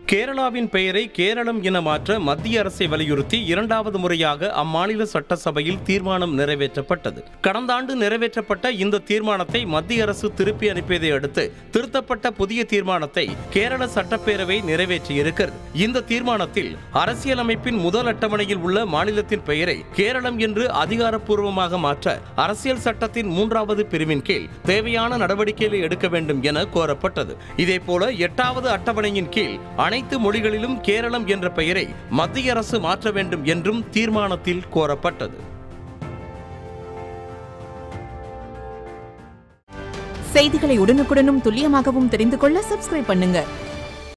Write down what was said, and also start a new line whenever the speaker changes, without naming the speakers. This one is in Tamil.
கேரளாவின் பெயரை கேரளம் என மாற்ற மத்திய அரசை வலியுறுத்தி இரண்டாவது முறையாக அம்மாநில சட்டசபையில் தீர்மானம் நிறைவேற்றப்பட்டது கடந்த ஆண்டு நிறைவேற்றப்பட்ட இந்த தீர்மானத்தை மத்திய அரசு திருப்பி அனுப்பியதை அடுத்து திருத்தப்பட்ட புதிய தீர்மானத்தை கேரள சட்டப்பேரவை நிறைவேற்றியிருக்கிறது இந்த தீர்மானத்தில் அரசியலமைப்பின் முதல் அட்டவணையில் உள்ள மாநிலத்தின் பெயரை கேரளம் என்று அதிகாரப்பூர்வமாக மாற்ற அரசியல் சட்டத்தின் மூன்றாவது பிரிவின் கீழ் தேவையான நடவடிக்கைகளை எடுக்க வேண்டும் என கோரப்பட்டது இதேபோல எட்டாவது அட்டவணையின் கீழ் அனைத்து மொழிகளிலும் கேரளம் என்ற பெயரை மத்திய அரசு மாற்ற வேண்டும் என்றும் தீர்மானத்தில் கோரப்பட்டது
செய்திகளை உடனுக்குடனும் துல்லியமாகவும் தெரிந்து கொள்ள சப்ஸ்கிரைப் பண்ணுங்க